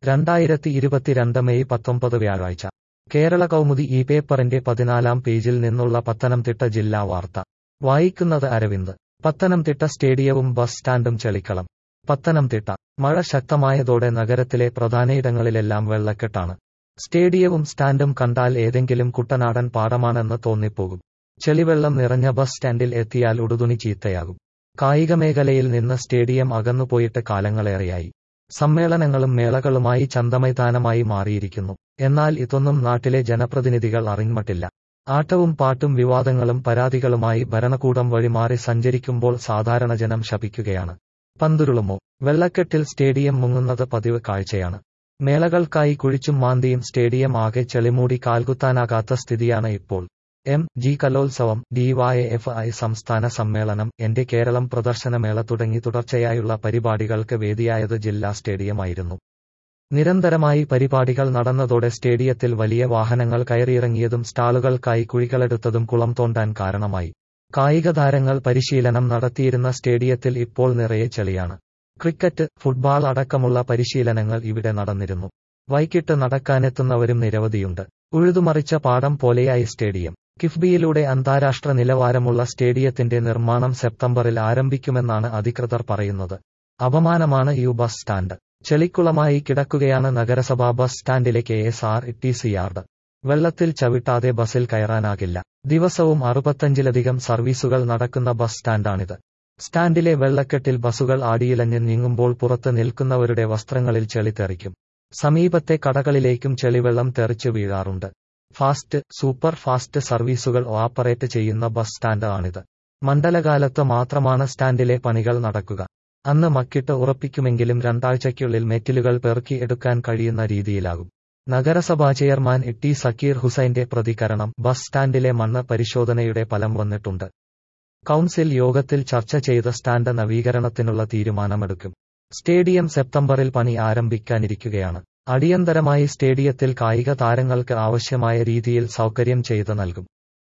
രണ്ടായിരത്തി ഇരുപത്തിരണ്ട് മെയ് പത്തൊമ്പത് വ്യാഴാഴ്ച കേരള കൗമുദി ഈ പേപ്പറിന്റെ പതിനാലാം പേജിൽ നിന്നുള്ള പത്തനംതിട്ട ജില്ലാ വാർത്ത വായിക്കുന്നത് അരവിന്ദ് പത്തനംതിട്ട സ്റ്റേഡിയവും ബസ് സ്റ്റാൻഡും ചെളിക്കളം പത്തനംതിട്ട മഴ ശക്തമായതോടെ നഗരത്തിലെ പ്രധാനയിടങ്ങളിലെല്ലാം വെള്ളക്കെട്ടാണ് സ്റ്റേഡിയവും സ്റ്റാൻഡും കണ്ടാൽ ഏതെങ്കിലും കുട്ടനാടൻ പാടമാണെന്ന് തോന്നിപ്പോകും ചെളിവെള്ളം നിറഞ്ഞ ബസ് സ്റ്റാൻഡിൽ എത്തിയാൽ ഉടുതുണി ചീത്തയാകും കായിക മേഖലയിൽ നിന്ന് സ്റ്റേഡിയം അകന്നുപോയിട്ട് കാലങ്ങളേറെയായി സമ്മേളനങ്ങളും മേളകളുമായി ചന്തമൈതാനമായി മാറിയിരിക്കുന്നു എന്നാൽ ഇതൊന്നും നാട്ടിലെ ജനപ്രതിനിധികൾ അറിഞ്ഞിട്ടില്ല ആട്ടവും പാട്ടും വിവാദങ്ങളും പരാതികളുമായി ഭരണകൂടം വഴി മാറി സഞ്ചരിക്കുമ്പോൾ സാധാരണ ജനം ശപിക്കുകയാണ് പന്തുരുളുമോ വെള്ളക്കെട്ടിൽ സ്റ്റേഡിയം മുങ്ങുന്നത് പതിവ് കാഴ്ചയാണ് മേളകൾക്കായി കുഴിച്ചും മാന്തിയും സ്റ്റേഡിയം ആകെ ചെളിമൂടി കാൽകുത്താനാകാത്ത സ്ഥിതിയാണ് ഇപ്പോൾ എം ജി കലോത്സവം ഡിവൈഎഫ് ഐ സംസ്ഥാന സമ്മേളനം എന്റെ കേരളം പ്രദർശനമേള തുടങ്ങി തുടർച്ചയായുള്ള പരിപാടികൾക്ക് വേദിയായത് ജില്ലാ സ്റ്റേഡിയമായിരുന്നു നിരന്തരമായി പരിപാടികൾ നടന്നതോടെ സ്റ്റേഡിയത്തിൽ വലിയ വാഹനങ്ങൾ കയറിയിറങ്ങിയതും സ്റ്റാളുകൾക്കായി കുഴികളെടുത്തതും കുളം തോണ്ടാൻ കാരണമായി കായിക താരങ്ങൾ പരിശീലനം നടത്തിയിരുന്ന സ്റ്റേഡിയത്തിൽ ഇപ്പോൾ നിറയെ ചെളിയാണ് ക്രിക്കറ്റ് ഫുട്ബോൾ അടക്കമുള്ള പരിശീലനങ്ങൾ ഇവിടെ നടന്നിരുന്നു വൈകിട്ട് നടക്കാനെത്തുന്നവരും നിരവധിയുണ്ട് ഉഴുതുമറിച്ച പാടം പോലെയായി സ്റ്റേഡിയം കിഫ്ബിയിലൂടെ അന്താരാഷ്ട്ര നിലവാരമുള്ള സ്റ്റേഡിയത്തിന്റെ നിർമ്മാണം സെപ്റ്റംബറിൽ ആരംഭിക്കുമെന്നാണ് അധികൃതർ പറയുന്നത് അപമാനമാണ് യു ബസ് സ്റ്റാൻഡ് ചെളിക്കുളമായി കിടക്കുകയാണ് നഗരസഭാ ബസ് സ്റ്റാൻഡിലെ K S R T C yard വെള്ളത്തിൽ ചവിട്ടാതെ ബസ്സിൽ കയറാനാകില്ല ദിവസവും അറുപത്തഞ്ചിലധികം സർവീസുകൾ നടക്കുന്ന ബസ് സ്റ്റാൻഡാണിത് സ്റ്റാൻഡിലെ വെള്ളക്കെട്ടിൽ ബസ്സുകൾ ആടിയിലഞ്ഞ് നീങ്ങുമ്പോൾ പുറത്ത് നിൽക്കുന്നവരുടെ വസ്ത്രങ്ങളിൽ ചെളി തെറിക്കും സമീപത്തെ കടകളിലേക്കും ചെളിവെള്ളം തെറിച്ചു വീഴാറുണ്ട് ഫാസ്റ്റ് സൂപ്പർ ഫാസ്റ്റ് സർവീസുകൾ ഓപ്പറേറ്റ് ചെയ്യുന്ന ബസ് സ്റ്റാൻഡ് ആണിത് മണ്ഡലകാലത്ത് മാത്രമാണ് സ്റ്റാൻഡിലെ പണികൾ നടക്കുക അന്ന് മക്കിട്ട് ഉറപ്പിക്കുമെങ്കിലും രണ്ടാഴ്ചയ്ക്കുള്ളിൽ മെറ്റിലുകൾ പെറുക്കി എടുക്കാൻ കഴിയുന്ന രീതിയിലാകും നഗരസഭാ ചെയർമാൻ ടി സക്കീർ ഹുസൈന്റെ പ്രതികരണം ബസ് സ്റ്റാൻഡിലെ മണ്ണ് പരിശോധനയുടെ ഫലം വന്നിട്ടുണ്ട് കൗൺസിൽ യോഗത്തിൽ ചർച്ച ചെയ്ത സ്റ്റാൻഡ് നവീകരണത്തിനുള്ള തീരുമാനമെടുക്കും സ്റ്റേഡിയം സെപ്റ്റംബറിൽ പണി ആരംഭിക്കാനിരിക്കുകയാണ് അടിയന്തരമായി സ്റ്റേഡിയത്തിൽ കായിക താരങ്ങൾക്ക് ആവശ്യമായ രീതിയിൽ സൗകര്യം ചെയ്തു നൽകും